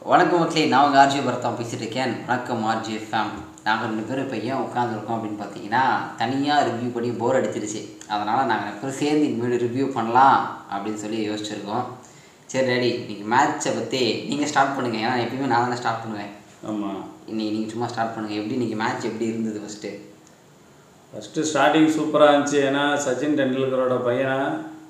வணக்கம் மக்களே நான் உங்கள் ஆர்ஜி பரதா பேசிட்டு இருக்கேன் வணக்கம் ஆர்ஜி ஃபேம் நாங்கள் ரெண்டு பேரும் இப்போ ஏன் உட்காந்துருக்கோம் அப்படின்னு பார்த்தீங்கன்னா தனியாக ரிவ்யூ பண்ணி போர் அடிச்சிருச்சு அதனால் நாங்கள் ரெண்டு பேரும் சேர்ந்து இனிமேல் ரிவ்யூ பண்ணலாம் அப்படின்னு சொல்லி யோசிச்சிருக்கோம் சரி ரெடி இன்னைக்கு மேட்ச்சை பற்றி நீங்கள் ஸ்டார்ட் பண்ணுங்கள் ஏன்னா எப்பயுமே நான் தானே ஸ்டார்ட் பண்ணுவேன் ஆமாம் இன்னைக்கு நீங்கள் சும்மா ஸ்டார்ட் பண்ணுங்கள் எப்படி இன்னைக்கு மேட்ச் எப்படி இருந்தது ஃபஸ்ட்டு ஃபஸ்ட்டு ஸ்டார்டிங் சூப்பராக இருந்துச்சு ஏன்னா சச்சின் டெண்டுல்கரோட பையனை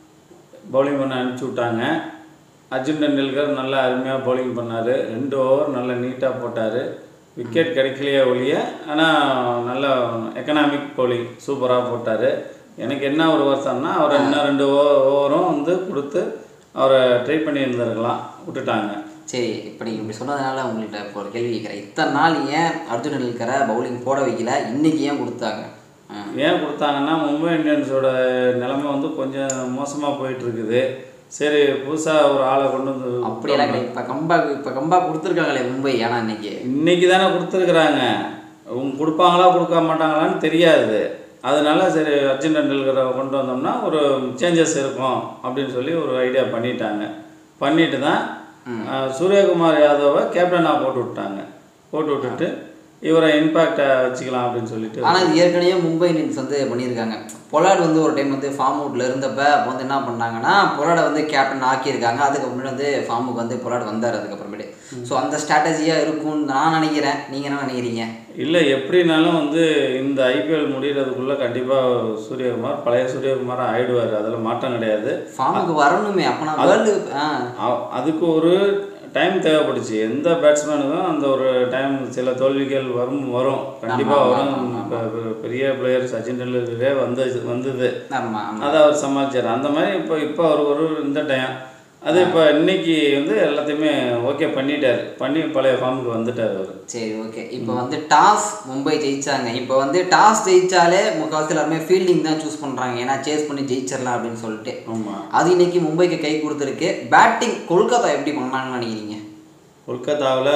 பவுலிங் பண்ண அனுப்பிச்சி விட்டாங்க அர்ஜுன் டெண்டுல்கர் நல்லா அருமையாக பவுலிங் பண்ணார் ரெண்டு ஓவர் நல்லா நீட்டாக போட்டார் விக்கெட் கிடைக்கலையே ஒழிய ஆனால் நல்ல எக்கனாமிக் பவுலிங் சூப்பராக போட்டார் எனக்கு என்ன ஒரு வருஷம்னா அவர் இன்னும் ரெண்டு ஓ ஓவரும் வந்து கொடுத்து அவரை ட்ரை பண்ணி இருந்திருக்கலாம் விட்டுட்டாங்க சரி இப்போ நீங்கள் இப்படி சொன்னதுனால உங்கள்கிட்ட இப்போ ஒரு கேள்வி கேட்குறேன் இத்தனை நாள் ஏன் அர்ஜுன் இருக்கிற பவுலிங் போட வைக்கல இன்னைக்கு ஏன் கொடுத்தாங்க ஆ. ஏன் கொடுத்தாங்கன்னா மும்பை இந்தியன்ஸோட நிலைமை வந்து கொஞ்சம் மோசமாக போயிட்டு இருக்குது சரி புதுசாக ஒரு ஆளை கொண்டு வந்து அப்படியெல்லாம் கிடையாது இப்போ கம்பேக் இப்போ கம்பேக் கொடுத்துருக்காங்களே மும்பை ஏன்னா இன்னைக்கு இன்னைக்கு தானே கொடுத்துருக்குறாங்க அவங்க கொடுப்பாங்களா கொடுக்க மாட்டாங்களான்னு தெரியாது அதனால சரி அர்ஜுன் டெண்டுல்கரை கொண்டு வந்தோம்னா ஒரு சேஞ்சஸ் இருக்கும் அப்படின்னு சொல்லி ஒரு ஐடியா பண்ணிட்டாங்க பண்ணிட்டு தான் அஹ், சூரியகுமார் யாதவை கேப்டனாக போட்டு விட்டாங்க போட்டு விட்டுட்டு இவரை இம்பேக்டை வச்சுக்கலாம் அப்படின்னு சொல்லிட்டு ஆனால் இது ஏற்கனவே மும்பை இந்தியன்ஸ் வந்து பண்ணியிருக்காங்க பொலாட் வந்து ஒரு டைம் வந்து ஃபார்ம் அவுட்டில் இருந்தப்ப அப்போ வந்து என்ன பண்ணாங்கன்னா பொலாடை வந்து கேப்டன் ஆக்கியிருக்காங்க அதுக்கப்புறம் வந்து ஃபார்முக்கு வந்து பொலாட் வந்தார் அதுக்கப்புறமேட்டு ஸோ அந்த ஸ்ட்ராட்டஜியாக இருக்கும்னு நான் நினைக்கிறேன் நீங்கள் என்ன நினைக்கிறீங்க இல்லை எப்படினாலும் வந்து இந்த ஐபிஎல் முடிகிறதுக்குள்ளே கண்டிப்பாக சூரியகுமார் பழைய சூரியகுமார் ஆயிடுவார் அதில் மாற்றம் கிடையாது ஃபார்முக்கு வரணுமே அப்போ நான் வேர்ல்டு ஆ அ- அதுக்கு ஒரு டைம் தேவைப்பட்டுச்சு எந்த பேட்ஸ்மேனுக்கும் அந்த ஒரு டைம் சில தோல்விகள் வரும் வரும் கண்டிப்பாக ஆமா, வரும் ஆமா, இப்ப பெ- பெரிய பிளேயர் சச்சின் டெண்டுல்கரே வந்து வந்தது ஆமாம் ஆமாம் அதை அவர் சமாளிச்சார் அந்த மாதிரி இப்போ இப்போ அவர் ஒரு இந்த டைம் அது இப்போ இன்னைக்கு வந்து எல்லாத்தையுமே ஓகே பண்ணிட்டார் பண்ணி பழைய ஃபார்முக்கு வந்துட்டார் அவர் சரி ஓகே இப்போ வந்து டாஸ் மும்பை ஜெயிச்சாங்க இப்போ வந்து டாஸ் ஜெயிச்சாலே முக்கால்வாசி எல்லாருமே ஃபீல்டிங் தான் சூஸ் பண்ணுறாங்க ஏன்னா சேஸ் பண்ணி ஜெயிச்சிடலாம் அப்படின்னு சொல்லிட்டு ஆமாம் அது இன்னைக்கு மும்பைக்கு கை கொடுத்துருக்கு பேட்டிங் கொல்கத்தா எப்படி பண்ணாங்கன்னு நினைக்கிறீங்க கொல்கத்தாவில்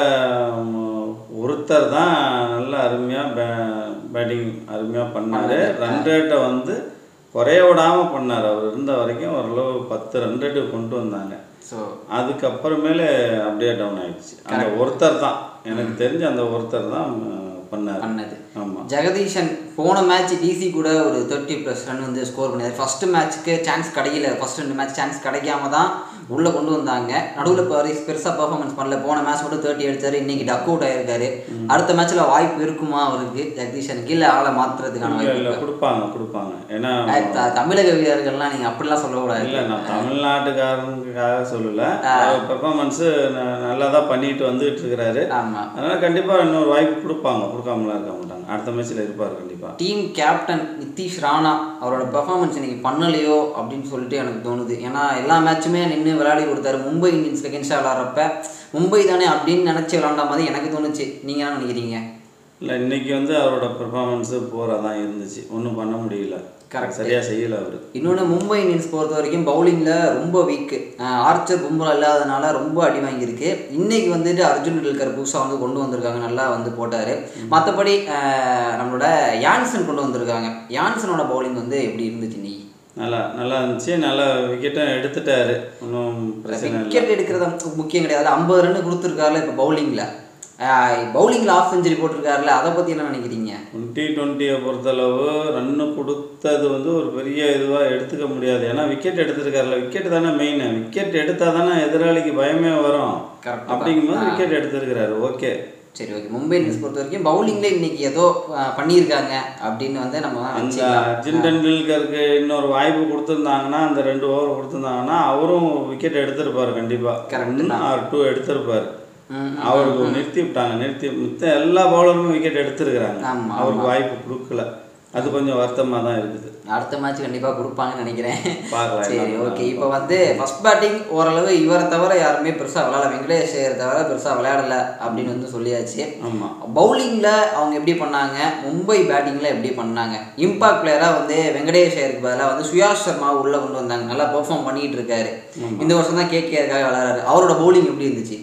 ஒருத்தர் தான் நல்ல அருமையாக பே பேட்டிங் அருமையாக பண்ணார் ரன் ரேட்டை வந்து குறைய விடாமல் பண்ணார் அவர் இருந்த வரைக்கும் ஓரளவு பத்து ரன் ரேட்டு கொண்டு வந்தாங்க ஸோ அதுக்கப்புறமேலே அப்படியே டவுன் ஆயிடுச்சு அந்த ஒருத்தர் தான் எனக்கு தெரிஞ்ச அந்த ஒருத்தர் தான் பண்ணார் பண்ணது ஆமாம் ஜெகதீஷன் போன மேட்ச் டிசி கூட ஒரு தேர்ட்டி ப்ளஸ் ரன் வந்து ஸ்கோர் பண்ணியாரு ஃபர்ஸ்ட் மேட்ச்சுக்கு சான்ஸ் கிடைக்கல ஃபர்ஸ்ட் ரெண்டு மேட்ச் சான்ஸ் கிடைக்காம தான் உள்ளே கொண்டு வந்தாங்க நடுவில் இப்போ பெருசாக பர்ஃபார்மன்ஸ் பண்ணல போன மேட்ச் மட்டும் தேர்ட்டி அடிச்சாரு இன்னைக்கு டக் அவுட் ஆயிருக்காரு அடுத்த மேட்ச்சில் வாய்ப்பு இருக்குமா அவருக்கு ஜெகதீஷனுக்கு இல்லை ஆளை மாற்றுறதுக்கான இல்லை வாய்ப்பு இல்லை இருக்கா? கொடுப்பாங்க கொடுப்பாங்க ஏன்னா அஹ் த- தமிழக வீரர்கள்லாம் நீங்கள் அப்படிலாம் சொல்லக்கூடாது இல்லை நான் தமிழ்நாட்டுக்காரனுக்காக சொல்லலை அவர் பெர்ஃபார்மன்ஸு நல்லா தான் பண்ணிட்டு வந்துகிட்டு இருக்கிறாரு ஆமாம் அதனால் கண்டிப்பாக இன்னொரு வாய்ப்பு கொடுப்பாங்க கொடுக்காமலாம் இருக்க மாட்டாங்க அடுத்த மேட்ச்சில் இருப்பார் கண்டிப்பாக டீம் கேப்டன் நிதிஷ் ராணா அவரோட பெர்ஃபார்மன்ஸ் இன்னைக்கு பண்ணலையோ அப்படின்னு சொல்லிட்டு எனக்கு தோணுது ஏன்னா எல்லா மேட்சுமே நின்று விளையாடி கொடுத்தாரு மும்பை இந்தியன்ஸ் அகேன்ஸ்டாக விளாட்றப்ப மும்பை தானே அப்படின்னு நினச்சி விளாண்ட மாதிரி எனக்கு தோணுச்சு நீங்கள் என்ன நினைக்கிறீங்க இல்லை இன்னைக்கு வந்து அவரோட பெர்ஃபார்மன்ஸு போராக தான் இருந்துச்சு ஒன்றும் பண்ண முடியல Correct. சரியாக செய்யலை அவர் இன்னொன்று மும்பை இந்தியன்ஸ் பொறுத்த வரைக்கும் பவுலிங்கில் ரொம்ப வீக்கு ஆர்ச்சர் பும்ரா இல்லாதனால ரொம்ப அடி வாங்கியிருக்கு இன்னைக்கு வந்துட்டு அர்ஜுன் டெண்டுல்கர் புதுசாக வந்து கொண்டு வந்திருக்காங்க நல்லா வந்து போட்டார் மற்றபடி நம்மளோட யான்சன் கொண்டு வந்திருக்காங்க யான்சனோட பவுலிங் வந்து எப்படி இருந்துச்சு இன்னைக்கு நல்லா நல்லா இருந்துச்சு நல்லா விக்கெட்டும் எடுத்துட்டாரு ஒன்றும் பிரச்சனை இல்லை விக்கெட் எடுக்கிறது நமக்கு முக்கியம் கிடையாது ஐம்பது ரன் கொடுத்துருக்காருல இப்போ பவுலிங்கில் பவுலிங்கில் ஆஃப் செஞ்சுரி போட்டிருக்காருல அதை பற்றி என்ன நினைக்கிறீங்க டி டுவெண்ட்டியை பொறுத்தளவு ரன்னு கொடுத்தது வந்து ஒரு பெரிய இதுவாக எடுத்துக்க முடியாது ஏன்னா விக்கெட் எடுத்திருக்காருல விக்கெட் தானே மெயின் விக்கெட் எடுத்தால் தானே எதிராளிக்கு பயமே வரும் Correct. அப்படிங்கும்போது விக்கெட் எடுத்திருக்கிறாரு ஓகே சரி ஓகே மும்பை இந்தியன்ஸ் பொறுத்த வரைக்கும் பவுலிங்கில் இன்னைக்கு ஏதோ அஹ், பண்ணியிருக்காங்க அப்படின்னு வந்து நம்ம அந்த வச்சுக்கலாம். அர்ஜுன் டெண்டுல்கருக்கு இன்னொரு வாய்ப்பு கொடுத்துருந்தாங்கன்னா அந்த ரெண்டு ஓவர் கொடுத்துருந்தாங்கன்னா அவரும் விக்கெட் எடுத்திருப்பார் கண்டிப்பாக Correct ஆர் டூ எடுத்திருப்பார் ம், அவருக்கு நிறுத்தி விட்டாங்க நிறுத்தி மித்த எல்லா பவுலருமே விக்கெட் எடுத்திருக்கிறாங்க ஆமா, அவருக்கு வாய்ப்பு கொடுக்கல அது கொஞ்சம் வருத்தமாக தான் இருக்குது அடுத்த மேட்ச் கண்டிப்பாக கொடுப்பாங்கன்னு நினைக்கிறேன் பார்க்கலாம் சரி என்ன ஓகே இப்போ வந்து ஃபர்ஸ்ட் பேட்டிங் ஓரளவு இவரை தவிர யாருமே பெருசாக விளையாடல வெங்கடேஷ் ஐயரை தவிர பெருசாக விளையாடல அப்படின்னு வந்து சொல்லியாச்சு ஆமாம் பவுலிங்கில் அவங்க எப்படி பண்ணாங்க மும்பை பேட்டிங்கில் எப்படி பண்ணாங்க இம்பாக்ட் பிளேயராக வந்து வெங்கடேஷ் ஐயருக்கு பதிலாக வந்து சுயாஷ் சர்மா உள்ளே கொண்டு வந்தாங்க நல்லா பெர்ஃபார்ம் பண்ணிட்டு இருக்காரு இந்த வருஷம் தான் கேகேஆருக்காக விளையாடுறாரு அவரோட பவுலிங் எப்படி இருந்துச்சு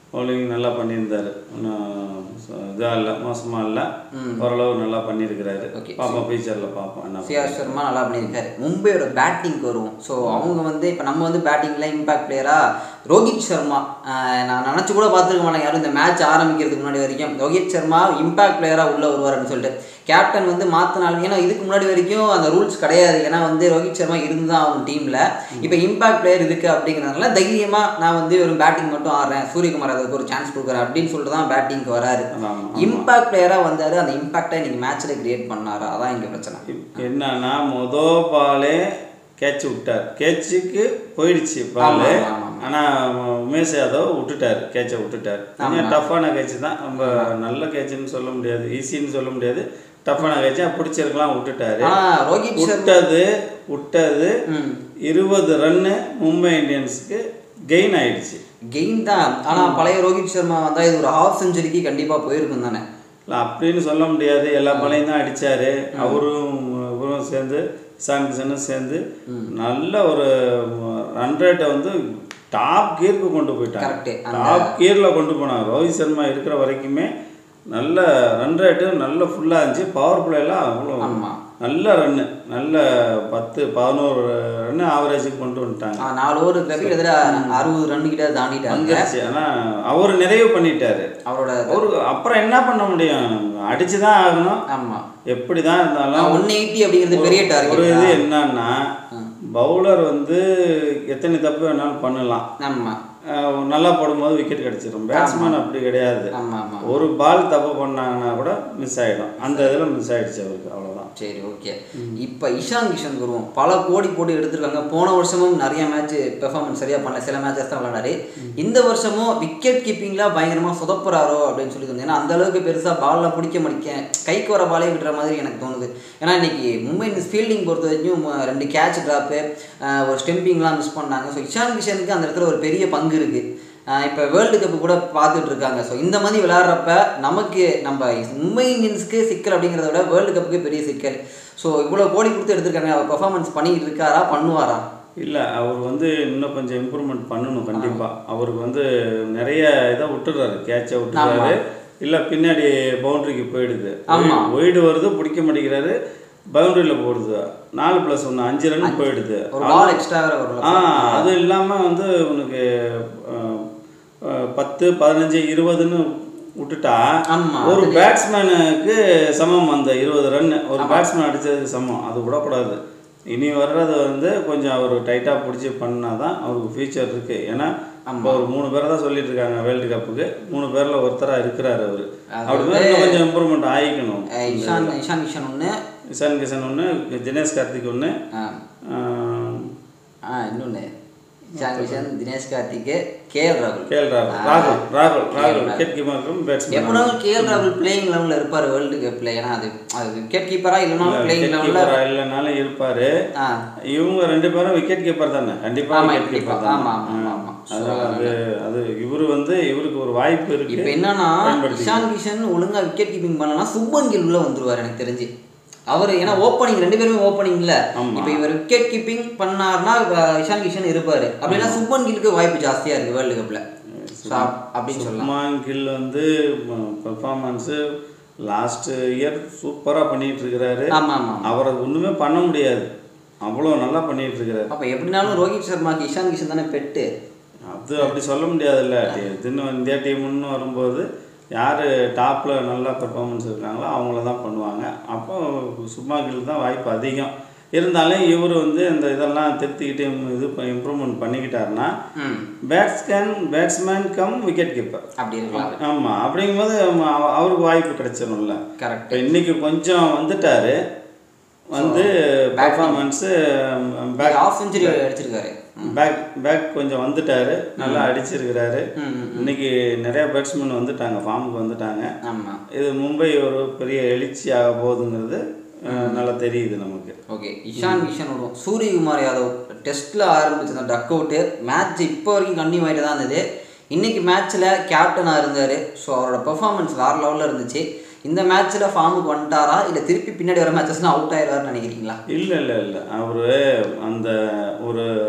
பவுலிங் நல்லா பண்ணியிருந்தாரு ஒன்றும் இதாக இல்லை மோசமாக இல்லை ஓரளவு நல்லா பண்ணியிருக்கிறாரு Okay. பார்ப்போம் ஃபியூச்சரில் பார்ப்போம் என்ன சிஆர் சர்மா நல்லா பண்ணியிருக்காரு மும்பையோட பேட்டிங்க்கு வருவோம் ஸோ அவங்க வந்து இப்போ நம்ம வந்து பேட்டிங்கில் இம்பாக்ட் பிளேயராக ரோஹித் சர்மா ஆஹ் நான் நினச்சி கூட பார்த்துருக்க மாட்டேன் யாரும் இந்த மேட்ச் ஆரம்பிக்கிறதுக்கு முன்னாடி வரைக்கும் ரோஹித் சர்மா இம்பாக்ட் பிளேயராக உள்ளே வருவாருன்னு சொல்லிட்டு கேப்டன் வந்து மாற்றினாலும் ஏன்னா இதுக்கு முன்னாடி வரைக்கும் அந்த ரூல்ஸ் கிடையாது ஏன்னா வந்து ரோஹித் சர்மா இருந்து தான் அவங்க டீமில் இப்போ இம்பாக்ட் பிளேயர் இருக்குது அப்படிங்கிறதுனால தைரியமாக நான் வந்து வெறும் பேட்டிங் மட்டும் ஆடுறேன் சூரியகுமார் அதுக்கு ஒரு சான்ஸ் கொடுக்குறேன் அப்படின்னு சொல்லிட்டு தான் பேட்டிங்க்கு வராரு ஆமாம் இம்பாக்ட் பிளேயராக வந்தார் அந்த இம்பாக்டை இன்னைக்கு மேட்ச்சில் கிரியேட் பண்ணாரு அதான் இங்கே பிரச்சனை என்னன்னா மொத பாலே கேட்ச் விட்டார் கேட்சுக்கு போயிடுச்சு பால் ஆமா, ஆமா, ஆமா. ஆனால் உமேஷ் யாதவ் விட்டுட்டார் கேட்சை விட்டுட்டார் கொஞ்சம் டஃப்பான கேட்ச் தான் ரொம்ப நல்ல கேட்சுன்னு சொல்ல முடியாது ஈஸின்னு சொல்ல முடியாது டஃப்பான கேட்சா பிடிச்சிருக்கலாம் விட்டுட்டாரு ஆனால் ரோஹித் சர்மா விட்டது விட்டது ம் இருபது ரன்னு மும்பை இந்தியன்ஸுக்கு கெயின் ஆயிடுச்சு கெயின் தான் ஆனால் பழைய ரோஹித் சர்மா வந்தால் இது ஒரு ஹாஃப் செஞ்சுரிக்கு கண்டிப்பாக போயிருக்கும் தானே இல்ல, அப்படின்னு சொல்ல முடியாது எல்லா பாலையும் தான் அடிச்சாரு அவரும் இவரும் சேர்ந்து சாம்சனும் சேர்ந்து நல்ல ஒரு ரன் ரேட்டை வந்து டாப் கியருக்கு கொண்டு போயிட்டாங்க கரெக்டு டாப் கியரில் கொண்டு போனாங்க ரோஹித் சர்மா இருக்கிற வரைக்குமே நல்ல ரன் ரேட்டு நல்ல ஃபுல்லாக இருந்துச்சு பவர் பிளேலாம் அவ்வளோ ஆமா. நல்ல ரன்னு நல்ல பத்து பதினோரு ரன்னு ஆவரேஜுக்கு கொண்டு வந்துட்டாங்க நாலு ஓவர் இருக்கிறப்ப கிட்டத்தட்ட அறுபது ரன் கிட்ட தாண்டிட்டாங்க வந்துருச்சு ஆனால் அவர் நிறைவு பண்ணிட்டாரு அவரோட அவரு அப்புறம் என்ன பண்ண முடியும் அடிச்சு தான் ஆகணும் ஆமாம் எப்படி தான் இருந்தாலும் ஒன் எயிட்டி அப்படிங்கிறது பெரிய ஒரு டார்கெட் இது என்னன்னா பவுலர் வந்து எத்தனை தப்பு வேணாலும் பண்ணலாம் ஆமாம் அஹ் நல்லா போடும்போது விக்கெட் கிடைச்சிரும் பேட்ஸ்மேன் அப்படி கிடையாது ஆமாம் ஆமாம் ஒரு பால் தப்பு பண்ணாங்கன்னா கூட மிஸ் ஆயிடும் அந்த இதில் மிஸ் ஆயிடுச்சு அவருக்கு அவ்வளோதான் சரி ஓகே இப்போ இஷான் கிஷன் வருவோம் பல கோடி போட்டு எடுத்திருக்காங்க போன வருஷமும் நிறைய மேட்ச் பெர்ஃபார்மன்ஸ் சரியாக பண்ணல சில மேட்சஸ் தான் விளையாடாரு இந்த வருஷமும் விக்கெட் கீப்பிங்கில் பயங்கரமாக சொதப்புறாரோ அப்படின்னு சொல்லி தோணுது ஏன்னா அந்த அளவுக்கு பெருசாக பாலில் பிடிக்க முடிக்க கைக்கு வர பாலே விடுற மாதிரி எனக்கு தோணுது ஏன்னா இன்னைக்கு மும்பை இந்தியன்ஸ் ஃபீல்டிங் பொறுத்த வரைக்கும் ம- ரெண்டு கேட்ச் ட்ராப்பு ஒரு ஸ்டெம்பிங்லாம் மிஸ் பண்ணாங்க ஸோ இஷான் கிஷனுக்கு அந்த இடத்துல ஒரு பெரிய பங்கு இருக்குது இப்போ வேர்ல்டு கப்பு கூட பார்த்துட்டு இருக்காங்க ஸோ இந்த மாதிரி விளையாடுறப்ப நமக்கு நம்ம மும்பை இந்தியன்ஸ்க்கு சிக்கல் அப்படிங்கிறத விட வேர்ல்டு கப்புக்கு பெரிய சிக்கல் ஸோ இவ்வளோ கோடி கொடுத்து எடுத்திருக்காங்க அவர் பெர்ஃபார்மன்ஸ் பண்ணிக்கிட்டு இருக்காரா பண்ணுவாரா இல்லை அவர் வந்து இன்னும் கொஞ்சம் இம்ப்ரூவ்மெண்ட் பண்ணணும் கண்டிப்பாக அவருக்கு வந்து நிறைய இதை விட்டுறாரு கேட்சை விட்டுறாரு இல்லை பின்னாடி பவுண்டரிக்கு போயிடுது ஆமா. ஒயிடு வருது பிடிக்க மாட்டேங்கிறாரு பவுண்டரியில் போடுது நாலு ப்ளஸ் ஒன்று அஞ்சு ரன் போயிடுது ஒரு பால் எக்ஸ்ட்ரா வேற வரல ஆ அது இல்லாமல் வந்து உனக்கு அஹ், அஹ், பத்து பதினஞ்சு இருபதுன்னு விட்டுட்டா ஆமா, ஒரு பேட்ஸ்மேனுக்கு சமம் அந்த இருபது ரன் ஒரு பேட்ஸ்மேன் அடிச்சதுக்கு சமம் அது விடக்கூடாது இனி வர்றது வந்து கொஞ்சம் அவர் டைட்டாக பிடிச்சி பண்ணால் தான் அவருக்கு ஃபியூச்சர் இருக்குது ஏன்னா இப்போ ஒரு மூணு பேரை தான் சொல்லிட்டு இருக்காங்க வேர்ல்டு கப்புக்கு மூணு பேரில் ஒருத்தராக இருக்கிறாரு அவர் அப்படி தான் இன்னும் கொஞ்சம் இம்ப்ரூவ்மெண்ட் ஆகிக்கணும் அஹ் இஷான் இஷான் கிஷன் ஒன்று இஷான் கிஷன் ஒன்று தினேஷ் கார்த்திக் ஒன்று ஆ இன்னொன்று இஷான் கிஷன் தினேஷ் கார்த்திக் கேஎல் ராகுல் கேஎல் ராகுல் ராகுல் ராகுல் ராகுல் விக்கெட் கீப்பருக்கும் பேட்ஸ்மேன் எப்படினாலும் கேஎல் ராகுல் பிளேயிங் லெவலில் இருப்பார் வேர்ல்டு கப்பில் ஏன்னா அது அது விக்கெட் கீப்பராக இல்லைனாலும் பிளேயிங் விக்கெட் லெவலில் கீப்பரா இல்லைனாலும் இருப்பாரு ஆ இவங்க ரெண்டு பேரும் விக்கெட் கீப்பர் தானே கண்டிப்பா ஆமா, விக்கெட் கண்டிப்பா. கீப்பர் ஆமா, தான் ஆமா, ஆமா. அது அது அது இவரு வந்து இவருக்கு ஒரு வாய்ப்பு இருக்கு இப்போ என்னன்னா பயன்படுத்தி இஷான் கிஷன் ஒழுங்கா விக்கெட் கீப்பிங் பண்ணலாம் சுப்பன் கில் உள்ள வந்துருவார் எனக்கு தெரிஞ்சு அவர் ஏன்னா ஓப்பனிங் ரெண்டு பேருமே ஓப்பனிங் இல்ல ஆமா. இப்போ இவர் விக்கெட் கீப்பிங் பண்ணார்னா அஹ், இஷான் கிஷன் இருப்பாரு அப்படின்னா சுப்பன் கில்லுக்கு வாய்ப்பு ஜாஸ்தியா இருக்கு வேர்ல்டு கப்ல ஸோ அப்படின்னு சொல்லலாம் சுப்மான் கில் வந்து பெர்ஃபார்மன்ஸு லாஸ்ட் இயர் சூப்பரா பண்ணிட்டு இருக்கிறாரு ஆமா ஆமா அவரை ஒண்ணுமே பண்ண முடியாது அவ்வளோ நல்லா பண்ணிட்டு இருக்கிறாரு அப்ப எப்படினாலும் ரோஹித் சர்மாக்கு இஷான் கிஷன் தானே பெட்டு அது அப்படி சொல்ல முடியாதுல்ல இதுன்னு இந்தியா டீம்னு வரும்போது யார் டாப்பில் நல்லா பெர்ஃபார்மன்ஸ் இருக்காங்களோ அவங்கள தான் பண்ணுவாங்க அப்போ சும்மா கில் தான் வாய்ப்பு அதிகம் இருந்தாலும் இவர் வந்து இந்த இதெல்லாம் திருத்திக்கிட்டு இது இம்ப்ரூவ்மெண்ட் பண்ணிக்கிட்டாருன்னா ம் பேட்ஸ்கேன் பேட்ஸ்மேன் கம் விக்கெட் கீப்பர் அப்படி இருக்கலாம் ஆமாம் அப்படிங்கும்போது ஆமா, அவ- அவருக்கு வாய்ப்பு கிடைச்சிரும்ல கரெக்ட் இப்போ இன்னைக்கு கொஞ்சம் வந்துட்டாரு வந்து பெர்ஃபார்மன்ஸு பேக் ஆஃப் செஞ்சுரி அடிச்சிருக்காரு பேக் பேக் கொஞ்சம் வந்துட்டாரு நல்லா அடிச்சிருக்கிறாரு ம் ம் இன்னைக்கு நிறைய பேட்ஸ்மேன் வந்துட்டாங்க ஃபார்முக்கு வந்துட்டாங்க ஆமா இது மும்பை ஒரு பெரிய எழுச்சி ஆக போகுதுங்கிறது அஹ், நல்லா தெரியுது நமக்கு ஓகே இஷான் கிஷன் விடுவோம் சூரியகுமார் யாதவ் டெஸ்ட்டில் ஆரம்பிச்ச அந்த டக் அவுட்டு மேட்ச் இப்போ வரைக்கும் கண்டினியூ ஆகிட்டு தான் இருந்தது இன்னைக்கு மேட்ச்சில் கேப்டனாக இருந்தார் ஸோ அவரோட பெர்ஃபார்மன்ஸ் வேறு லெவலில் இருந்துச்சு இந்த மேட்ச்சில் ஃபார்முக்கு வந்துட்டாரா இல்லை திருப்பி பின்னாடி வர மேட்சஸ்லாம் அவுட் ஆயிடுவாருன்னு நினைக்கிறீங்களா இல்லை இல்லை இல்லை அவர் அந்த ஒரு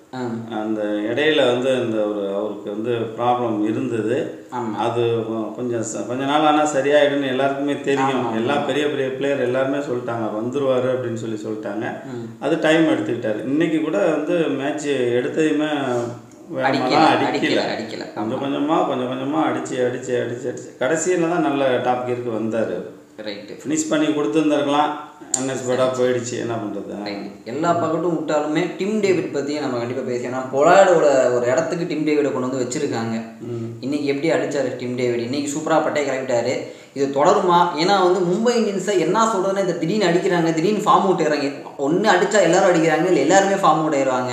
ம் அந்த இடையில வந்து இந்த ஒரு அவருக்கு வந்து ப்ராப்ளம் இருந்தது ஆமாம் அது கொ- கொஞ்சம் ச- கொஞ்ச நாள் ஆனால் சரியாயிடும்னு எல்லாருக்குமே தெரியும் எல்லா பெரிய பெரிய பிளேயர் எல்லாருமே சொல்லிட்டாங்க வந்துருவாரு அப்படின்னு சொல்லி சொல்லிட்டாங்க அது டைம் எடுத்துக்கிட்டாரு இன்னைக்கு கூட வந்து மேட்ச் எடுத்ததையுமே அடிக்கல வேகமாலாம் அடிக்கல அடிக்கல அடிக்கல கொஞ்சம் கொஞ்சமாக கொஞ்சம் கொஞ்சமாக அடிச்சு அடிச்சு அடிச்சு அடிச்சு கடைசியில் தான் நல்ல டாப் கியருக்கு வந்தார் ரைட்டு ஃபினிஷ் பண்ணி கொடுத்துருந்துருக்கலாம் அன்எக்ஸ்பெக்டாக போயிடுச்சு என்ன பண்ணுறது ரைட் எல்லா பக்கட்டும் விட்டாலுமே டிம் டேவிட் பற்றியும் நம்ம கண்டிப்பாக பேசணும் பொலாடோட ஒரு இடத்துக்கு டிம் டேவிடை கொண்டு வந்து வச்சிருக்காங்க இன்னைக்கு எப்படி அடிச்சாரு டிம் டேவிட் இன்னைக்கு சூப்பராக பட்டை கிளப்பிட்டாரு இது தொடருமா ஏன்னா வந்து மும்பை இந்தியன்ஸை என்ன சொல்றதுன்னா இந்த திடீர்னு அடிக்கிறாங்க திடீர்னு ஃபார்ம் அவுட் ஆயிடுறாங்க ஒன்று அடிச்சா எல்லாரும் அடிக்கிறாங்க இல்லை எல்லாருமே ஃபார்ம் அவுட் ஆயிடுவாங்க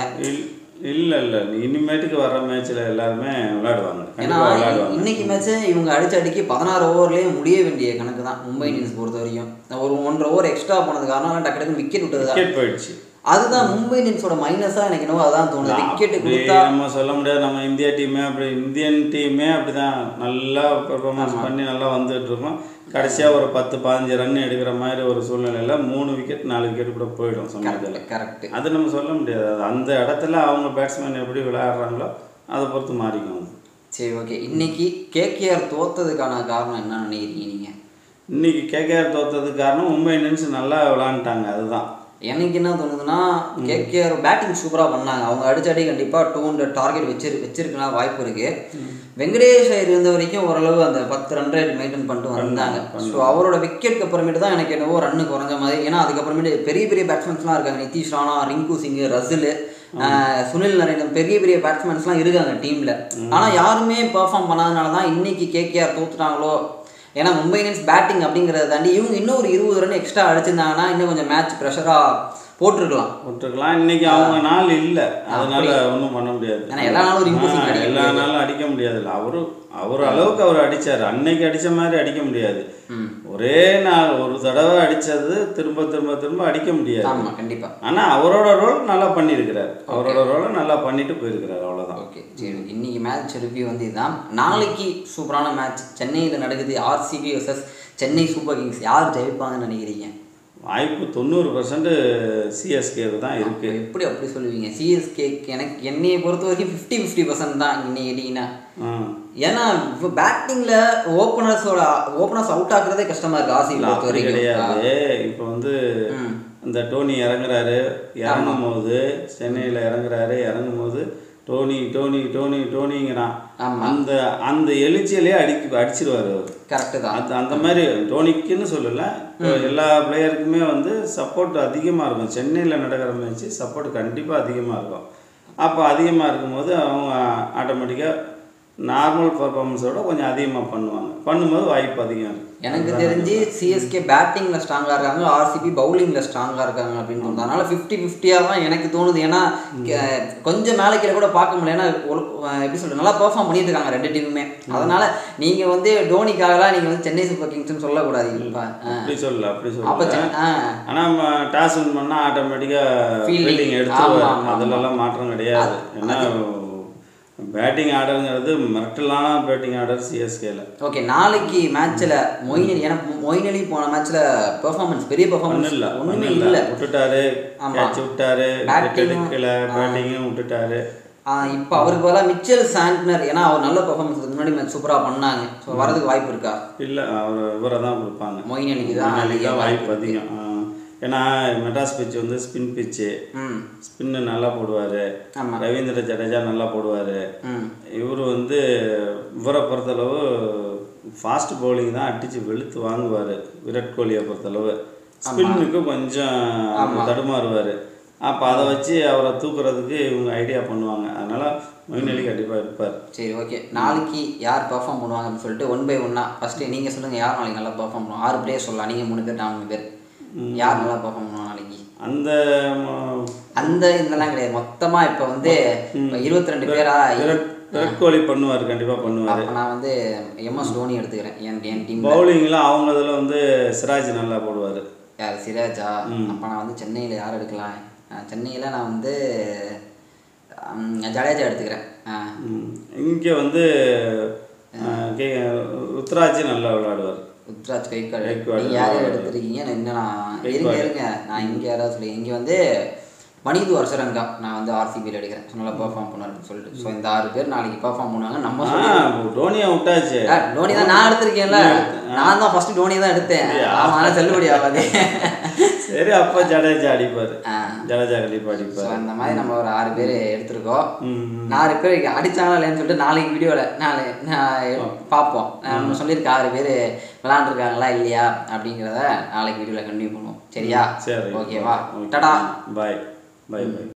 இல்லை இல்லை இனிமேட்டுக்கு வர்ற மேட்ச்சில் எல்லாருமே விளையாடுவாங்க ஏன்னா கண்டிப்பாக விளையாடுவாங்க இன்னைக்கு மேட்ச்சு இவங்க அடிச்ச அடிக்கு பதினாறு ஓவர்லேயே முடிய வேண்டிய கணக்கு தான் மும்பை இந்தியன்ஸ் பொறுத்த வரைக்கும் ஒரு ஒன்றரை ஓவர் எக்ஸ்ட்ரா போனது காரணம் டக்கு டக்குன்னு விக்கெட் விட்டது தான் விக்கெட் போயிடுச்சு அதுதான் மும்பை இந்தியன்ஸோட மைனஸாக எனக்கு என்னவோ அதான் தோணுது விக்கெட் அப்படி கொடுத்தா நம்ம சொல்ல முடியாது நம்ம இந்தியா டீமே அப்படி இந்தியன் டீமே அப்படிதான் நல்லா பெர்ஃபார்மன்ஸ் பண்ணி நல்லா வந்துட்டு இருக்கோம் கடைசியாக ஒரு பத்து பதினஞ்சு ரன் எடுக்கிற மாதிரி ஒரு சூழ்நிலையில மூணு விக்கெட் நாலு விக்கெட் கூட போயிடும் சமயத்தில் கரெக்ட் அது நம்ம சொல்ல முடியாது அது அந்த இடத்துல அவங்க பேட்ஸ்மேன் எப்படி விளையாடுறாங்களோ அதை பொறுத்து மாறிக்கும் அது. சரி ஓகே இன்னைக்கு கேகேஆர் தோத்ததுக்கான காரணம் என்ன நினைக்கிறீங்க நீங்க இன்னைக்கு கேகேஆர் தோத்ததுக்கு காரணம் மும்பை இந்தியன்ஸ் நல்லா விளையாண்டுட்டாங்க அதுதான் எனக்கு என்ன தோணுதுன்னா கேகேஆர் பேட்டிங் சூப்பராக பண்ணாங்க அவங்க அடிச்ச அடி கண்டிப்பாக டூ ஹண்ட்ரட் டார்கெட் வச்சிரு வச்சிருக்கலாம் வாய்ப்பு இருக்கு வெங்கடேஷ் ஐயர் இருந்த வரைக்கும் ஓரளவு அந்த பத்து ரன் ரேட் மெயின்டைன் பண்ணிட்டு வந்தாங்க ஸோ அவரோட விக்கெட்டுக்கு அப்புறமேட்டு தான் எனக்கு என்னவோ ரன்னு குறைஞ்ச மாதிரி ஏன்னா அதுக்கப்புறமேட்டு பெரிய பெரிய பேட்ஸ்மேன்ஸ்லாம் இருக்காங்க நிதிஷ் ராணா ரிங்கு சிங் ரசில் சுனில் நரேன் பெரிய பெரிய பேட்ஸ்மேன்ஸ்லாம் இருக்காங்க டீமில் ஆனால் யாருமே பெர்ஃபார்ம் பண்ணாதனால தான் இன்னைக்கு கேகேஆர் தோத்துட்டாங்களோ ஏன்னா மும்பை இந்தியன்ஸ் பேட்டிங் அப்படிங்கிறத தாண்டி இவங்க இன்னும் ஒரு இருபது ரன் எக்ஸ்ட்ரா அடிச்சிருந்தாங்கன்னா இன்னும் கொஞ்சம் மேட்ச் ப்ரெஷராக போட்டிருக்கலாம் விட்டுருக்கலாம் இன்னைக்கு அவங்க நாள் இல்லை அதனால ஒன்றும் பண்ண முடியாது ஏன்னா எல்லா நாளும் ஒரு imposing ஆ, அடிக்க எல்லா நாளும் அடிக்க முடியாதுல்ல அவரு அவர் அளவுக்கு அவர் அடிச்சாரு அன்னைக்கு அடிச்ச மாதிரி அடிக்க முடியாது ஒரே நாள் ஒரு தடவை அடிச்சது திரும்ப திரும்ப திரும்ப அடிக்க முடியாது ஆமாம் கண்டிப்பாக ஆனா அவரோட ரோல் நல்லா பண்ணியிருக்கிறார் அவரோட ரோலை நல்லா பண்ணிட்டு போயிருக்கிறார் அவ்வளவுதான் ஓகே சரி இன்னைக்கு மேட்ச் ரிவ்யூ வந்து இதுதான் நாளைக்கு சூப்பரான மேட்ச் சென்னையில் நடக்குது RCB vs Chennai Super Kings யார் ஜெயிப்பாங்கன்னு நினைக்கிறீங்க வாய்ப்பு தொண்ணூறு பர்சன்ட் சிஎஸ்கேவுக்கு தான் இருக்கு எப்படி அப்படி சொல்லுவீங்க சிஎஸ்கே எனக்கு என்னையை பொறுத்த வரைக்கும் ஃபிஃப்டி ஃபிஃப்டி பர்சன்ட் தான் இன்னைக்கு கேட்டிங்கன்னா ஆ. ஏன்னா இப்போ பேட்டிங்கில் ஓப்பனர்ஸோட ஓப்பனர்ஸ் அவுட் ஆக்குறதே கஷ்டமா இருக்கு ஆர்சிபி இல்ல, பொறுத்த அப்படி வரைக்கும் கிடையாது இப்போ வந்து ம். இந்த டோனி இறங்குறாரு இறங்கும் போது சென்னையில் இறங்குறாரு இறங்கும் போது டோனி டோனி டோனி டோனிங்கிறான் ஆமா. அந்த அந்த எழுச்சியிலே அடிக்க அடிச்சிருவாரு அவர் கரெக்டு தான் அது அந்த மாதிரி டோனிக்குன்னு சொல்லல இப்போ எல்லா பிளேயருக்குமே வந்து சப்போர்ட் அதிகமாக இருக்கும் சென்னையில் நடக்கிற மேட்ச் சப்போர்ட் கண்டிப்பாக அதிகமாக இருக்கும் அப்போ அதிகமாக இருக்கும்போது அவங்க ஆட்டோமேட்டிக்காக நார்மல் பர்ஃபார்மன்ஸோட கொஞ்சம் அதிகமாக பண்ணுவாங்க பண்ணும்போது வாய்ப்பு அதிகம் இருக்கு எனக்கு தெரிஞ்சு சிஎஸ்கே பேட்டிங்கில் ஸ்ட்ராங்காக இருக்காங்க ஆர்சிபி பவுலிங்கில் ஸ்ட்ராங்காக இருக்காங்க அப்படின்னு தோணுது அதனால ஃபிஃப்டி ஃபிஃப்டியாக தான் எனக்கு தோணுது ஏன்னா கே- கொஞ்சம் மேலே கீழே கூட பார்க்க முடியல ஏன்னா ஒரு அஹ் எப்படி சொல்றது நல்லா பெர்ஃபார்ம் பண்ணிட்டு இருக்காங்க ரெண்டு டீமுமே அதனால நீங்கள் வந்து டோனிக்காகலாம் நீங்கள் வந்து சென்னை சூப்பர் கிங்ஸ்னு சொல்லக்கூடாது இப்போ அப்படி சொல்லல அப்படி அப்போ சொல்லல ஆ ஆனால் டாஸ் வின் பண்ணால் ஆட்டோமேட்டிக்காக Fielding. ஃபீல்டிங் ஆமா, எடுத்துருவாரு ஆமா, அதிலெல்லாம் மாற்றம் கிடையாது ஏன்னா பேட்டிங் ஆர்டருங்கிறது மிரட்டலான பேட்டிங் ஆர்டர் சிஎஸ்கேல ஓகே நாளைக்கு மேட்ச்சில் மொயின் அலி ஏன்னா மொயின் அலி போன மேட்ச்சில் பெர்ஃபார்மன்ஸ் பெரிய ஒன்றும் பெர்ஃபார்மன்ஸ் இல்லை ஒன்றுமே ஒன்றும் இல்லை இல்லை விட்டுட்டாரு ஆமா. கேட்ச் விட்டாரு Batting விக்கெட் எடுக்கல பேட்டிங்கும் விட்டுட்டாரு இப்போ அவருக்கு பதிலாக மிச்சல் சாண்ட்னர் ஏன்னா அவர் நல்ல பெர்ஃபார்மன்ஸ் முன்னாடி மேட்ச் சூப்பராக பண்ணாங்க ஸோ வரதுக்கு வாய்ப்பு இருக்கா இல்லை அவர் இவரை தான் கொடுப்பாங்க மொயின் அலிக்கு தான் மொயின் அலிக்கு அதிக தான் வாய்ப்பு வாய்ப்பு அதிகம் ஆ. ஏன்னா மெட்ராஸ் பிச் வந்து ஸ்பின் பிச்சு ம் ஸ்பின்னு நல்லா போடுவார் ஆமா. ரவீந்திர ஜடேஜா நல்லா போடுவார் ம் இவர் வந்து இவரை பொறுத்தளவு ஃபாஸ்ட் பவுலிங் தான் அடித்து வெளுத்து வாங்குவார் விராட் கோலியை பொறுத்தளவு ஸ்பின்னுக்கு கொஞ்சம் தடுமாறுவார் அப்போ அதை வச்சு அவரை தூக்குறதுக்கு இவங்க ஐடியா பண்ணுவாங்க அதனால் மொயின் அலி கண்டிப்பாக இருப்பார் சரி ஓகே நாளைக்கு யார் பெர்ஃபார்ம் பண்ணுவாங்க அப்படின்னு சொல்லிட்டு ஒன் பை ஒன்னா ஃபஸ்ட்டு நீங்கள் சொல்லுங்கள் யார் நாளைக்கு நல்லா பெர்ஃபார்ம் பண்ணுவோம் ஆறு பிளேயர் சொல்லலாம் நீங்கள் மூணு பேர் நான் மூணு பேர் யார் நல்லா பெர்ஃபார்ம் பண்ணுவாங்க நாளைக்கு அந்த ம, அந்த இதெல்லாம் கிடையாது மொத்தமாக இப்போ வந்து இப்போ இருபத்தி ரெண்டு பேரா விராட் விராட் கோலி பண்ணுவார் கண்டிப்பாக பண்ணுவார் அப்போ நான் வந்து எம்எஸ் தோனி எடுத்துக்கிறேன் என் என் டீம் பவுலிங்கில் அவங்க இதில் வந்து சிராஜ் நல்லா போடுவார் யார் சிராஜா அப்போ நான் வந்து சென்னையில் யார் எடுக்கலாம் சென்னையில் நான் வந்து ம், ஜடேஜா எடுத்துக்கிறேன் ஆ இங்கே வந்து ஆ, கே ருத்ராஜ் நல்லா விளையாடுவார் உத்ராஜ் கைக்காடு கைக்வாடு. நீ யார் யார் எடுத்திருக்கீங்க நான் இன்னும் நான் இருங்க இருங்க நான் இங்கே யாராவது சொல்லி இங்கே வந்து வனிது அரசரங்கா நான் வந்து ஆர்சிபியில் எடுக்கிறேன் ஸோ நல்லா பெர்ஃபார்ம் பண்ணுவாருன்னு சொல்லிட்டு ஸோ இந்த ஆறு பேர் நாளைக்கு பெர்ஃபார்ம் பண்ணுவாங்க நம்ம ஆ சொல்லி டோனியா விட்டாச்சு ஆ, டோனி தான் நான் எடுத்திருக்கேன்ல நான் தான் ஃபர்ஸ்ட் டோனி தான் எடுத்தேன் அப்படியா? ஆமா ஆனால் செல்லுபடி ஆகாது சரி அப்போ ஜடேஜா அடிப்பார் ஆ. ஜடேஜா கண்டிப்பாக ஸோ அடிப்பார் அந்த மாதிரி நம்ம ஒரு ஆறு பேர் எடுத்திருக்கோம் ம் நாலு பேர் அடிச்சாங்களா இல்லைன்னு சொல்லிட்டு நாளைக்கு வீடியோவில் நாளை நான் பார்ப்போம் நம்ம சொல்லியிருக்க ஆறு பேர் விளாண்டுருக்காங்களா இல்லையா அப்படிங்கிறத நாளைக்கு வீடியோவில் கண்டினியூ பண்ணுவோம் சரியா சரி ஓகேவா டடா பாய் பாய் பாய்